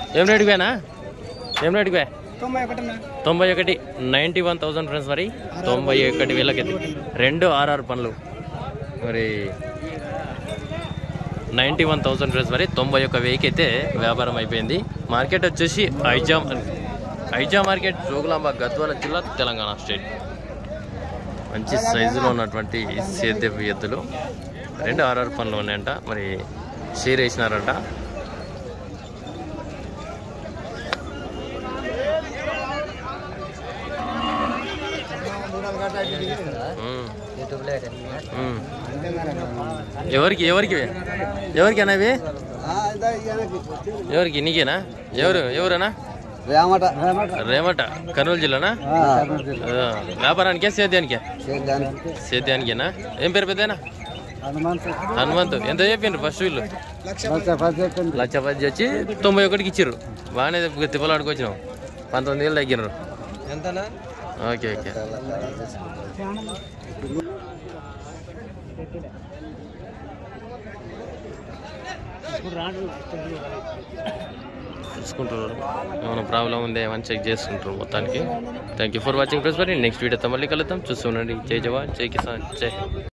ఏం రేటుకు పోయినా ఏం రేటుకు పోయా తొంభై ఒకటిన్నా తొంభై ఒకటి నైంటీ వన్ థౌసండ్ ఫ్రెండ్స్ మరి తొంభై ఒకటి వేలకైతే రెండు ఆర్ఆర్ పనులు మరి నైంటీ వన్ థౌసండ్ ఫ్రెండ్స్ మరి తొంభై ఒక్క వెయ్యికి అయితే వ్యాపారం అయిపోయింది మార్కెట్ వచ్చేసి ఐజా ఐజా మార్కెట్ జోగులాంబ గద్వాల జిల్లా తెలంగాణ స్టేట్ మంచి సైజులో ఉన్నటువంటి సేద్యపు ఎద్దులు రెండు ఆర్ఆర్ పనులు ఉన్నాయంట మరి షేర్ వేసినారంట ఉమ్. ఉమ్. ఎవరికి ఎవరికి ఎవరికి అన్న ఇవి ఎవరికి నీకేనా ఎవరు ఎవరన్నా రేమట రేమట కర్నూలు జిల్లానా ఆ, వ్యాపారానికే సేద్యానికే సేద్యానికేనా ఏం పేరు పెద్దనా హనుమంతు ఎంత చెప్పిండ్రు ఫస్ట్ వీళ్ళు లక్ష పది వచ్చి తొంభై ఒకటికి ఇచ్చిర్రు బాగానే తిప్పలాడుకు వచ్చినావు పంతొమ్మిది వేలు తగ్గినారు ఎంతనా ఓకే ఓకే చూసుకుంటారు ఏమైనా ప్రాబ్లం ఉందే ఏమైనా చెక్ చేసుకుంటారు మొత్తానికి thank you for watching press మరి నెక్స్ట్ వీడియోతో మళ్ళీ కలుద్దాం చూస్తూ ఉండండి జై జవాన్ జై కిసాన్ జై హింద్.